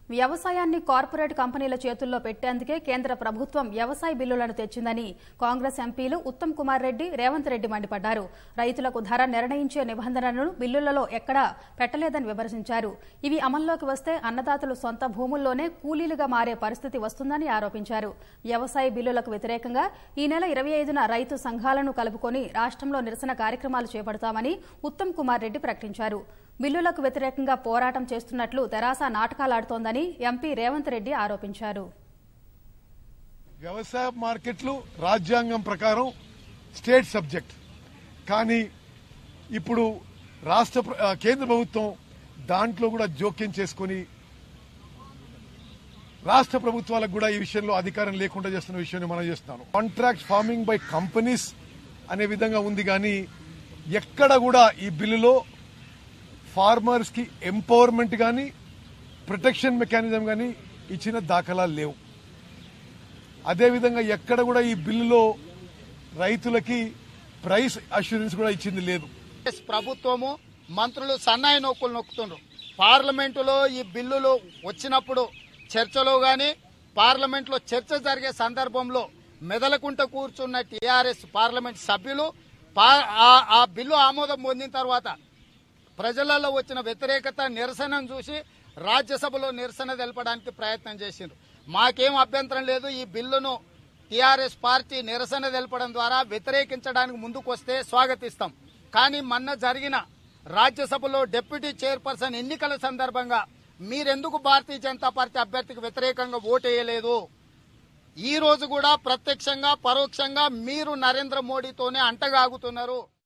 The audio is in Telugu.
వ్యవసాయాన్ని కార్పొరేట్ కంపెనీల చేతుల్లో పెట్టేందుకే కేంద్ర ప్రభుత్వం వ్యవసాయ బిల్లులను తెచ్చిందని కాంగ్రెస్ ఎంపీలు ఉత్తమ్ కుమార్ రెడ్డి రేవంత్ రెడ్డి మండిపడ్డారు రైతులకు ధర నిర్ణయించే నిబంధనలను బిల్లులలో ఎక్కడా పెట్టలేదని విమర్శించారు ఇవి అమల్లోకి వస్తే అన్నదాతలు సొంత భూముల్లోనే కూలీలుగా మారే పరిస్థితి వస్తుందని ఆరోపించారు వ్యవసాయ బిల్లులకు వ్యతిరేకంగా ఈ నెల ఇరవై ఐదున రైతు సంఘాలను కలుపుకొని రాష్ట్రంలో నిరసన కార్యక్రమాలు చేపడతామని ఉత్తమ్ కుమార్ రెడ్డి ప్రకటించారు బిల్లులకు వ్యతిరేకంగా పోరాటం చేస్తున్నట్లు తెరాస నాటకాలాడుతోందని ఎంపీ రేవంత్ రెడ్డి ఆరోపించారు వ్యవసాయ మార్కెట్లు రాజ్యాంగం ప్రకారం స్టేట్ సబ్జెక్ట్ కానీ ఇప్పుడు రాష్ట్ర ప్ర- ఆ, కేంద్ర ప్రభుత్వం దాంట్లో కూడా జోక్యం చేసుకొని రాష్ట్ర ప్రభుత్వాలకు కూడా ఈ విషయంలో అధికారం లేకుండా చేస్తున్న విషయాన్ని మనం చేస్తున్నాను కాంట్రాక్ట్ ఫార్మింగ్ బై కంపెనీస్ అనే విధంగా ఉంది కానీ ఎక్కడ కూడా ఈ బిల్లులో ఫార్మర్స్ కి ఎంపవర్మెంట్ కానీ ప్రొటెక్షన్ మెకానిజం కానీ ఇచ్చిన దాఖలాలు లేవు అదేవిధంగా ఎక్కడ కూడా ఈ బిల్లులో రైతులకి ప్రైస్ అష్యూరెన్స్ కూడా ఇచ్చింది లేదు కాంగ్రెస్ ప్రభుత్వము మంత్రులు సన్నాయి నొక్కులు నొక్కుతుండ్రు పార్లమెంటులో ఈ బిల్లులు వచ్చినప్పుడు చర్చలో గాని పార్లమెంట్లో చర్చ జరిగే సందర్భంలో మెదలకుంట కూర్చున్న టీఆర్ఎస్ పార్లమెంట్ సభ్యులు పా- ఆ- ఆ బిల్లు ఆమోదం పొందిన తర్వాత ప్రజలలో వచ్చిన వ్యతిరేకత నిరసనను చూసి రాజ్యసభలో నిరసన తెలపడానికి ప్రయత్నం చేసిండ్రు మాకేం అభ్యంతరం లేదు ఈ బిల్లును టీఆర్ఎస్ పార్టీ నిరసన తెలపడం ద్వారా వ్యతిరేకించడానికి ముందుకొస్తే స్వాగతిస్తాం కానీ మొన్న జరిగిన రాజ్యసభలో డిప్యూటీ చైర్పర్సన్ ఎన్నికల సందర్భంగా మీరెందుకు భారతీయ జనతా పార్టీ అభ్యర్థికి వ్యతిరేకంగా ఓటేయలేదు ఈ రోజు కూడా ప్రత్యక్షంగా పరోక్షంగా మీరు నరేంద్ర మోడీతోనే అంటగాగుతున్నారు